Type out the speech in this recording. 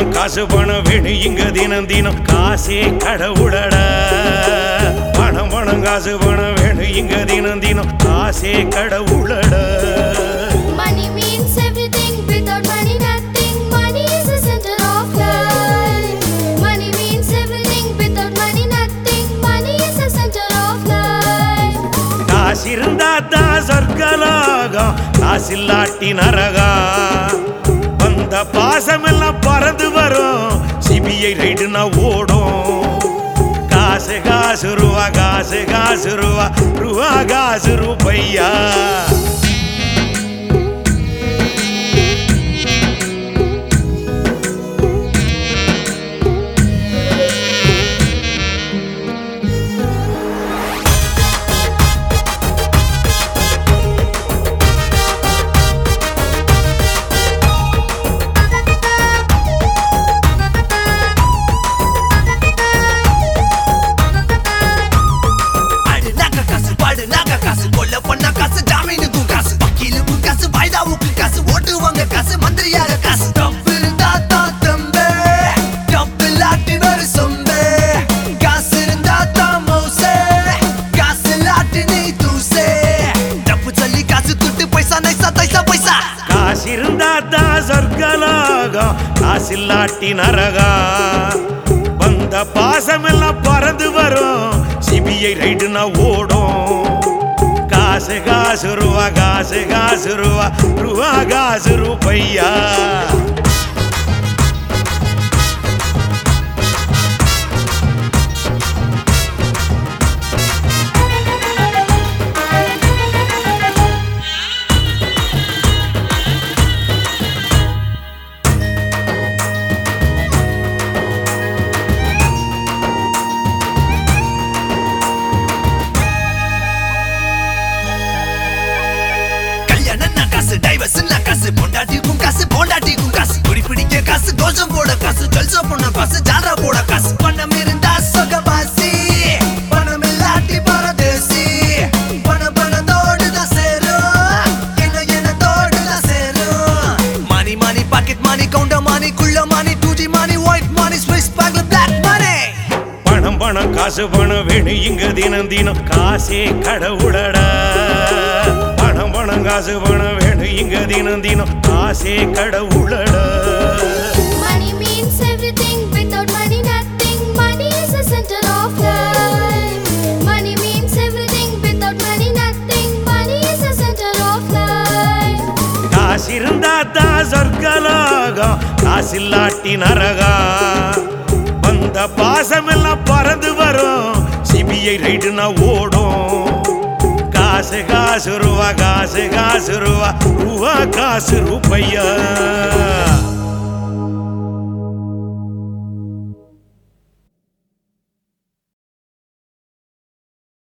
பணம் காசு பணம் வேணும் இங்க தினம் தினம் காசே கடவுளடா பணம் பணம் காசு பணம் வேணும் இங்க தினம் தினம் காசே கடவுளடா Money means everything. Without money, nothing. Money is the center of life. Money means everything. Without money, nothing. Money is the center of life. காசு இருந்தா தான் சொர்க்கலோகம் காசில்லாட்டி நரகா வந்த பாசமெல்லாம் பறந்து வரும் சிபிஐ ரைடுனா ஓடும் காசு காசு ரூபா காசு காசு ரூபா ரூபா காசு ரூபையா ஆடு நாக்க காசு பாடு நாக்க காசு கொல்ல பண்ண காசு ஜாமீனுக்கும் காசு வக்கீலுக்கும் காசு வாய்தாவுக்கு காசு ஓட்டுவாங்க காசு மந்திரியாக காசு டப்பு இருந்தா தான் தம்பே டப்பு இல்லாட்டி வேறு சொம்பே காசு இருந்தா தான் மௌசே காசு இல்லாட்டி நீ தூசே டப்பு சொல்லி காசு துட்டு பைசா நைசா தைசா பைசா காசு இருந்தா தான் சொர்க்கலோகம் காசில்லாட்டி நரகா வந்த பாசமெல்லாம் பறந்து வரும் சிபிஐ ரைடுனா ஓடும் காசு காசு ரூபா காசு காசு ரூபா ரூபா காசு ரூபையா கல்யாணம் காசு டைவர்ஸ் காசு பொண்டாட்டிக்கும் காசு பொண்டாட்டிக்கும் காசு குடி பிடிக்க காசு கோஷம் போட காசு ஜல்சா பண்ண காசு ஜாலரா போட காசு பணம் இருந்தா சொகவாசி பணம் இல்லாட்டி பரதேசி பணம் பணத்தோடு தான் சேரும் என்ன என்னத்தோடு தான் சேரும் மணி மணி பாக்கெட் மணி கவுண்டர் மணி குள்ள money two G money white money Swiss பேங்க்ல பிளாக் மணி பணம் பணம் காசு பணம் வேணும் இங்க தினம் தினம் காசே கடவுளடா பணம் பணம் காசு பணம் வேணும் இங்க தினம் தினம் காசே கடவுளடா Money means everything. Without money, nothing. Money is the center of life. Money means everything. Without money, nothing. Money is the center of life. காசு இருந்தா தான் சொர்க்கலோகம் காசில்லாட்டி நரகா வந்த பாசமெல்லாம் பறந்து வரும் சிபிஐ ரைடுனா ஓடும் காசு காசு ரூபா காசு காசு ரூபா ரூபா காசு ரூபையா